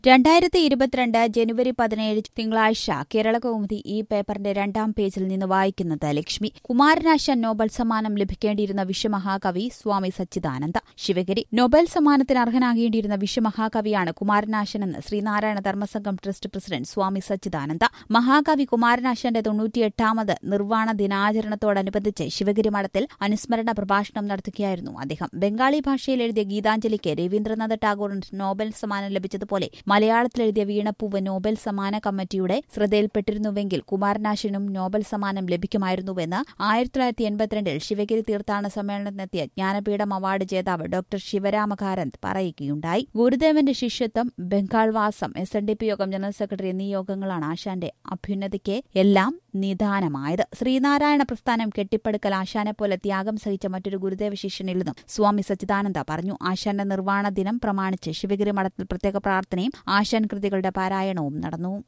രണ്ടായിരത്തി ഇരുപത്തിരണ്ട് ജനുവരി പതിനേഴ് തിങ്കളാഴ്ച കേരളകൗമുദി ഈ പേപ്പറിന്റെ രണ്ടാം പേജിൽ നിന്ന് വായിക്കുന്നത് ലക്ഷ്മി കുമാരനാശാൻ നോബൽ സമ്മാനം ലഭിക്കേണ്ടിയിരുന്ന വിശ്വമഹാകവി സ്വാമി സച്ചിദാനന്ദ ശിവഗിരി നൊബേൽ സമ്മാനത്തിന് അർഹനാകേണ്ടിയിരുന്ന വിശ്വമഹാകവിയാണ് കുമാരനാശനെന്ന് ശ്രീനാരായണ ധർമ്മസംഘം ട്രസ്റ്റ് പ്രസിഡന്റ് സ്വാമി സച്ചിദാനന്ദ മഹാകവി കുമാരനാശാന്റെ തൊണ്ണൂറ്റിയെട്ടാമത് നിർവ്വാണ ദിനാചരണത്തോടനുബന്ധിച്ച് ശിവഗിരി മഠത്തിൽ അനുസ്മരണ പ്രഭാഷണം നടത്തുകയായിരുന്നു അദ്ദേഹം ബംഗാളി ഭാഷയിൽ എഴുതിയ ഗീതാഞ്ജലിക്ക് രവീന്ദ്രനാഥ ടാഗോറിന് നോബൽ സമ്മാനം ലഭിച്ചതുപോലെ മലയാളത്തിൽ എഴുതിയ വീണപ്പൂവ് നോബൽ സമ്മാന കമ്മിറ്റിയുടെ ശ്രദ്ധയിൽപ്പെട്ടിരുന്നുവെങ്കിൽ കുമാരനാശിനും നോബൽ സമ്മാനം ലഭിക്കുമായിരുന്നുവെന്ന് ആയിരത്തി തൊള്ളായിരത്തി എൺപത്തിരണ്ടിൽ ശിവഗിരി തീർത്ഥാടന സമ്മേളനത്തിനെത്തിയ ജ്ഞാനപീഠം അവാർഡ് ജേതാവ് ഡോക്ടർ ശിവരാമകാരന്ത് പറയുകയുണ്ടായി ഗുരുദേവന്റെ ശിഷ്യത്വം ബംഗാൾവാസം എസ് എൻ ഡി പി യോഗം ജനറൽ സെക്രട്ടറി എന്നീ യോഗങ്ങളാണ് ആശാന്റെ അഭ്യുന്നതിക്ക് എല്ലാം നിദാനമായത് ശ്രീനാരായണ പ്രസ്ഥാനം കെട്ടിപ്പടുക്കൽ ആശാനെ പോലെ ത്യാഗം സഹിച്ച മറ്റൊരു ഗുരുദേവ ശിഷ്യനില്ലെന്നും സ്വാമി സച്ചിദാനന്ദ പറഞ്ഞു ആശാന്റെ നിർവ്വാണ ദിനം പ്രമാണിച്ച് ശിവഗിരി മഠത്തിൽ പ്രത്യേക പ്രാർത്ഥനയും ആശാൻ കൃതികളുടെ പാരായണവും നടന്നു